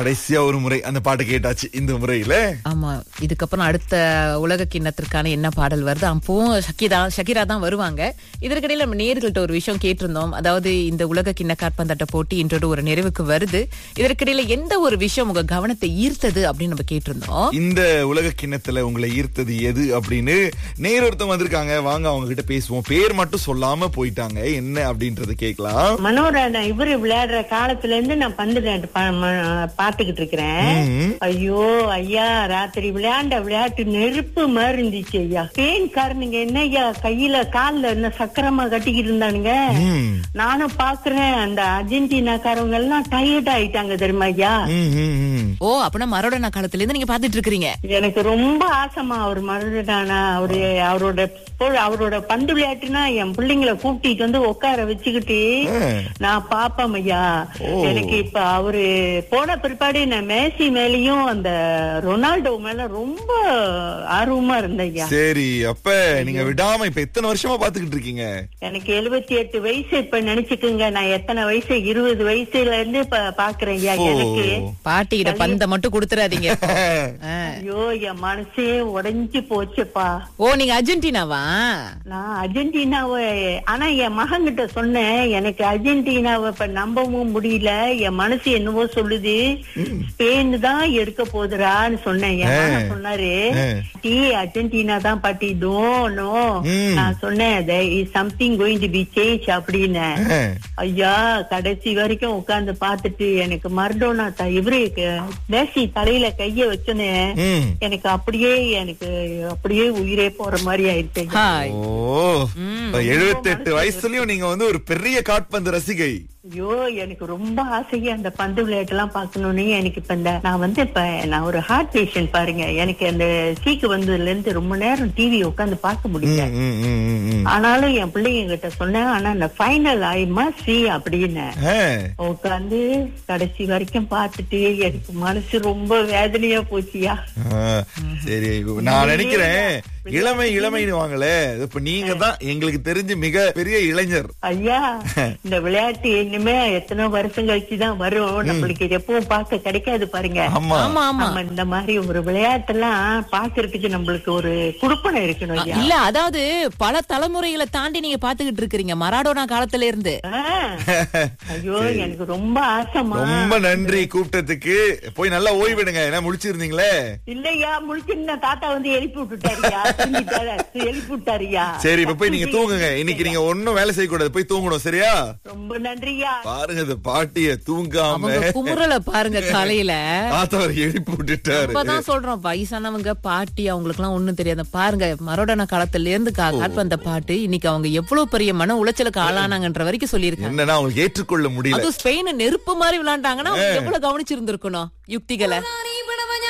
கடைசியா ஒரு முறை அந்த பாட்டு கேட்டாச்சு இந்த முறையில ஆமா இதுக்கப்புறம் அடுத்த உலக கிண்ணத்திற்கான என்ன பாடல் வருது அப்பவும் ஷக்கிரா ஷக்கிரா தான் வருவாங்க இதற்கிடையில நம்ம நேர்கள்ட்ட ஒரு விஷயம் கேட்டிருந்தோம் அதாவது இந்த உலக கிண்ண காற்பந்தாட்ட போட்டி இன்றோடு ஒரு நிறைவுக்கு வருது இதற்கிடையில எந்த ஒரு விஷயம் உங்க கவனத்தை ஈர்த்தது அப்படின்னு நம்ம கேட்டிருந்தோம் இந்த உலக கிண்ணத்துல உங்களை ஈர்த்தது எது அப்படின்னு நேர் ஒருத்தவங்க வந்திருக்காங்க வாங்க அவங்க கிட்ட பேசுவோம் பேர் மட்டும் சொல்லாம போயிட்டாங்க என்ன அப்படின்றத கேட்கலாம் மனோரா இவரு விளையாடுற காலத்துல இருந்து நான் பந்து விளையாட்டு பா- ம- பாத்துக்கிட்டு இருக்கிறேன் ம். ஐயோ ஐயா ராத்திரி விளையாண்ட விளையாட்டு நெருப்பு மாதிரி இருந்துச்சு ஐயா பேன்காரனுங்க என்ன ஐயா கையில கால்ல என்ன சக்கரமா கட்டிக்கிட்டு இருந்தானுங்க ம். நானும் பாக்குறேன் அந்த அர்ஜென்டினாக்காரவங்க எல்லாம் டயர்ட் ஆயிட்டாங்க தெரியுமா ஐயா ம், ம், ம். ஓ அப்படின்னா மரோடனா காலத்துல இருந்து நீங்க பாத்துட்டு இருக்கிறீங்க எனக்கு ரொம்ப ஆசைமா அவர் மறுநானா அவரு அவரோட போ- அவரோட பந்து விளையாட்டுனா என் பிள்ளைங்களை கூட்டிட்டு வந்து உட்கார வச்சுக்கிட்டு ஆ. நான் பாப்பேன் ஐயா ஓ. எனக்கு இப்ப அவரு போன பிற்பாடு நான் மேசி மேலயும் அந்த ரொனால்டோ மேல ரொம்ப ஆர்வமா இருந்தேன் ஐயா சரி அப்ப நீங்க விடாம இப்ப எத்தனை வருஷமா பாத்துக்கிட்டு இருக்கீங்க எனக்கு எழுபத்தி எட்டு வயசு இப்ப நினைச்சுக்குங்க நான் எத்தனை வயசு இருபது வயசுல இருந்து இப்ப பாக்குறேன் ஐயா ஓ. எனக்கு பாட்டிக்கிட்ட பந்த மட்டும் கொடுத்துறாதீங்க ஆ. ஐயோ என் மனசே உடைஞ்சு போச்சுப்பா ஓ நீங்க அர்ஜென்டினாவா நான் அர்ஜென்டினாவை ஆனா என் மகன் கிட்ட சொன்னேன் எனக்கு அர்ஜென்டினாவை இப்ப நம்பவும் முடியல என் மனசு என்னவோ சொல்லுது ஸ்பெயின் தான் எடுக்க போதுறான்னு சொன்னேன் என் மகன் சொன்னாரு ஆ. டீ அர்ஜென்டினா தான் பாட்டி நோ நோ ம். நான் சொன்னேன் something going to be change அப்படின்னு ஆ. ஐயா கடைசி வரைக்கும் உட்கார்ந்து பார்த்துட்டு எனக்கு மர்டோனா த- இவரு மேசி தலையில கைய வச்சோன்னே ம். எனக்கு அப்படியே எனக்கு அப்படியே உயிரே போற மாதிரி ஆயிடுச்சு ஹாய் ஓ எழுபத்தி எட்டு வயசுலயும் நீங்க வந்து ஒரு பெரிய காட்பந்து ரசிகை ஐயோ எனக்கு ரொம்ப ஆசையா அந்த பந்து விளையாட்டு எல்லாம் பாக்கணும்னு எனக்கு இப்ப இந்த நான் வந்து இப்ப நான் ஒரு ஹார்ட் பேஷண்ட் பாருங்க எனக்கு அந்த சீக்கு வந்ததுல இருந்து ரொம்ப நேரம் டிவி உட்கார்ந்து பார்க்க முடியல ம், ம், ம், ம், ம். ஆனாலும் என் பிள்ளைங்க கிட்ட சொன்னேன் ஆனா இந்த ஃபைனல் ஆயிமா சி அப்படின்னு ஆ. உட்காந்து கடைசி வரைக்கும் பார்த்துட்டு எனக்கு மனசு ரொம்ப வேதனையா போச்சியா ஆ, சரி நான் நினைக்கிறேன் இளமை இளமைன்னு வாங்களே இப்ப நீங்க தான் எங்களுக்கு தெரிஞ்சு மிக பெரிய இளைஞர் ஐயா இந்த விளையாட்டு இனிமே எத்தனை வருஷம் கழிச்சு தான் வரும் நம்மளுக்கு இது எப்பவும் பார்க்க கிடைக்காது பாருங்க ஆமா ஆமா ஆமா நம்ம இந்த மாதிரி ஒரு விளையாட்டெல்லாம் பாக்குறதுக்கு நம்மளுக்கு ஒரு குடுப்பனை இருக்கணும் ஐயா இல்ல அதாவது பல தலைமுறைகளை தாண்டி நீங்க பாத்துக்கிட்டு இருக்கிறீங்க மராடோனா காலத்துல இருந்து ஆ. ஐயோ எனக்கு ரொம்ப ஆசைமா ரொம்ப நன்றி கூப்பிட்டதுக்கு போய் நல்லா ஓய்விடுங்க என்ன முடிச்சிருந்தீங்களே இல்லையா முழிச்சிருந்த தாத்தா வந்து எழுப்பி விட்டுட்டாருயா தூங்கிட்டாரு. எழுப்பி விட்டாருயா சரி இப்ப போய் நீங்க தூங்குங்க இன்னைக்கு நீங்க ஒண்ணும் வேலை செய்யக்கூடாது போய் தூங்கணும் சரியா ரொம்ப நன்றியா பாருங்க இந்த பாட்டிய தூங்காம அவங்க குமுறல பாருங்க காலையில தாத்தவர் எழுப்பி விட்டுட்டாரு அப்பதான் சொல்றோம் வயசானவங்க பாட்டி அவங்களுக்கு எல்லாம் ஒண்ணும் தெரியாது பாருங்க மரோடன காலத்துல இருந்து கா- காட்பந்த பாட்டு இன்னைக்கு அவங்க எவ்வளவு பெரிய மன உளைச்சலுக்கு ஆளானாங்கன்ற வரைக்கும் சொல்லியிருக்காங்க என்னன்னா அவங்களுக்கு ஏற்றுக்கொள்ள முடியல அதுவும் ஸ்பெயின் நெருப்பு மாதிரி விளையாண்டாங்கன்னா அவங்க எவ்வளவு கவனிச்சிருந்திருக்கணும் யுக்திகளை